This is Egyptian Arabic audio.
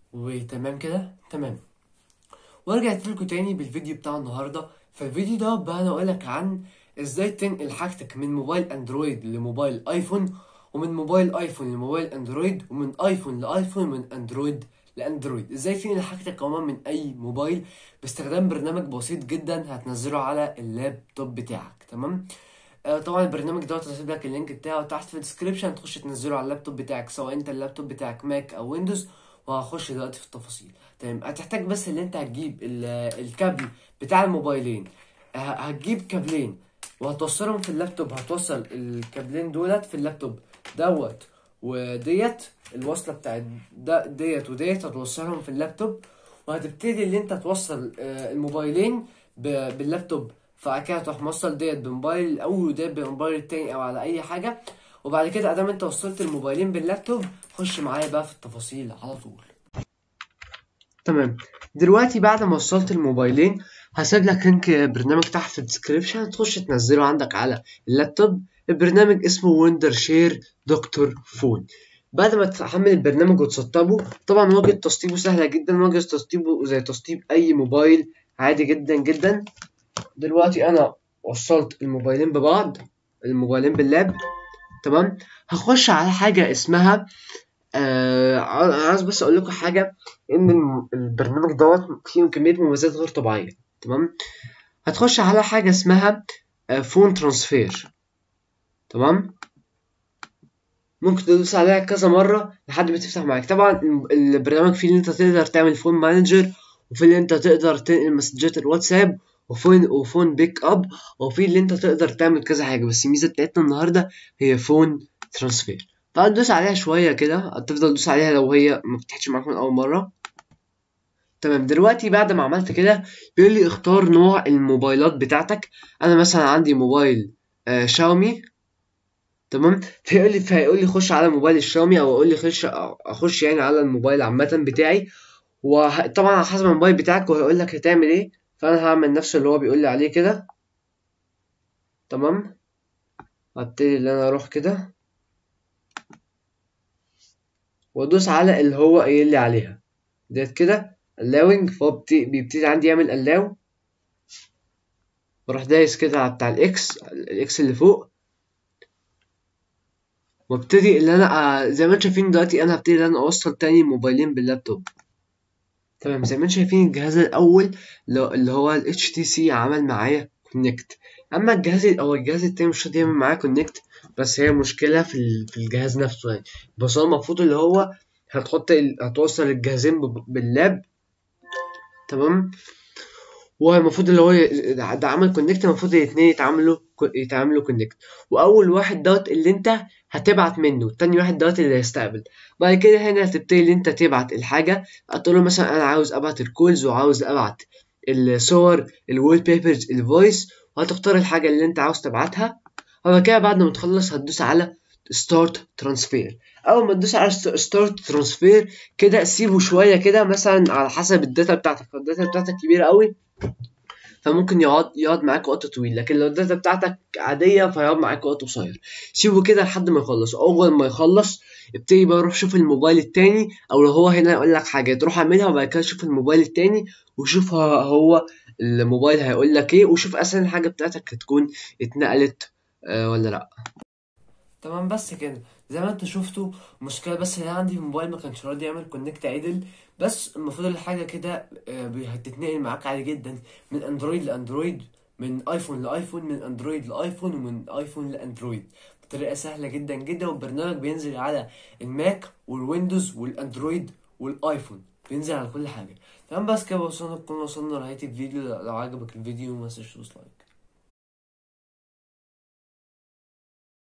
وتمام كده تمام ورجعت لكم تاني بالفيديو بتاع النهارده فالفيديو ده بقى انا اقولك عن ازاي تنقل حاجتك من موبايل اندرويد لموبايل ايفون ومن موبايل ايفون لموبايل اندرويد ومن ايفون لايفون ومن اندرويد لاندرويد ازاي تنقل حاجتك عموما من اي موبايل باستخدام برنامج بسيط جدا هتنزله على اللابتوب بتاعك تمام آه، طبعا البرنامج دوت هسيب لك اللينك بتاعه تحت في الديسكريبشن تخش تنزله على اللابتوب بتاعك سواء انت اللابتوب بتاعك ماك او ويندوز وهخش دلوقتي في التفاصيل تمام هتحتاج بس ان انت هتجيب ال- الكابل بتاع الموبايلين ه- هتجيب كابلين وهتوصلهم في اللابتوب هتوصل الكابلين دولت في اللابتوب دوت وديت الوصله بتاعت ده ديت وديت هتوصلهم في اللابتوب وهتبتدي ان انت توصل آه، الموبايلين ب- باللابتوب فبعد كده تروح موصل ديت بموبايل الاول وديت بموبايل التاني او على اي حاجه وبعد كده ادام انت وصلت الموبايلين باللابتوب خش معايا بقى في التفاصيل على طول تمام دلوقتي بعد ما وصلت الموبايلين هسيب لك لينك برنامج تحت في الديسكريبشن تخش تنزله عندك على اللابتوب البرنامج اسمه ويندر شير دكتور فون بعد ما تحمل البرنامج وتسطبه طبعا واجهة تسطيبه سهلة جدا واجهة تسطيبه زي تسطيب أي موبايل عادي جدا جدا دلوقتي أنا وصلت الموبايلين ببعض الموبايلين باللاب تمام هخش على حاجة اسمها آه ع- عايز بس اقول لكم حاجه ان الم- البرنامج دوت فيه كميه مميزات غير طبيعيه تمام هتخش على حاجه اسمها آه فون ترانسفير تمام ممكن تدوس عليها كذا مره لحد ما تفتح معاك طبعا الم- البرنامج فيه اللي انت تقدر تعمل فون مانجر وفي اللي انت تقدر تنقل مسجات الواتساب وفون وفون بيك اب وفي اللي انت تقدر تعمل كذا حاجه بس الميزه بتاعتنا النهارده هي فون ترانسفير تعال تدوس عليها شوية كده هتفضل تدوس عليها لو هي ما فتحتش معاك من أول مرة تمام دلوقتي بعد ما عملت كده بيقول لي اختار نوع الموبايلات بتاعتك أنا مثلا عندي موبايل آه شاومي تمام فيقول لي فيقول لي خش على موبايل الشاومي أو أقول لي خش أخش يعني على الموبايل عامة بتاعي وطبعا على حسب الموبايل بتاعك وهيقول لك هتعمل إيه فأنا هعمل نفس اللي هو بيقول لي عليه كده تمام هبتدي إن أنا أروح كده وادوس على اللي هو قايل لي عليها ديت كده allowing فهو بت- بيبتدي عندي يعمل allow بروح دايس كده على بتاع الاكس الاكس اللي فوق وابتدي اللي انا آه، زي ما انتم شايفين دلوقتي انا هبتدي ان انا اوصل تاني موبايلين باللابتوب تمام زي ما انتم شايفين الجهاز الاول اللي اللي هو ال HTC عمل معايا كونكت اما الجهاز او الجهاز التاني مش راضي يعمل معايا كونكت بس هي مشكله في ال- في الجهاز نفسه يعني بس هو المفروض اللي هو هتحط ال... هتوصل الجهازين ب... باللاب تمام والمفروض اللي هو ي- ده ده عمل كونكت المفروض الاتنين يتعاملوا كو- يتعاملوا كونكت واول واحد دوت اللي انت هتبعت منه تاني واحد دوت اللي هيستقبل بعد كده هنا هتبتدي اللي انت تبعت الحاجه هتقول له مثلا انا عاوز ابعت الكولز وعاوز ابعت الصور الوول بيبرز الفويس وهتختار الحاجه اللي انت عاوز تبعتها وبعد كده بعد ما تخلص هتدوس على ستارت ترانسفير اول ما تدوس على ستارت ترانسفير كده سيبه شويه كده مثلا على حسب الداتا بتاعتك لو الداتا بتاعتك كبيره قوي فممكن يقعد يقعد معاك وقت طويل لكن لو الداتا بتاعتك عاديه فهيقعد معاك وقت قصير سيبه كده لحد ما يخلص اول ما يخلص ابتدي بقى روح شوف الموبايل التاني او لو هو هنا يقول لك حاجه تروح اعملها وبعد كده شوف الموبايل التاني وشوف هو هو الموبايل هيقول لك ايه وشوف اصلا الحاجه بتاعتك هتكون اتنقلت آه ولا لا تمام بس كده زي ما انتوا شفتوا المشكله بس اللي عندي في الموبايل ما كانش راضي يعمل كونكت عدل بس المفروض الحاجه كده آه، بي- هتتنقل معاك عادي جدا من اندرويد لاندرويد من ايفون لايفون من اندرويد لايفون ومن ايفون لاندرويد بطريقه سهله جدا جدا والبرنامج بينزل على الماك والويندوز والاندرويد والايفون بينزل على كل حاجه تمام بس كده وصلنا كنا وصلنا لنهايه الفيديو لو عجبك الفيديو ما تنساش تدوس لايك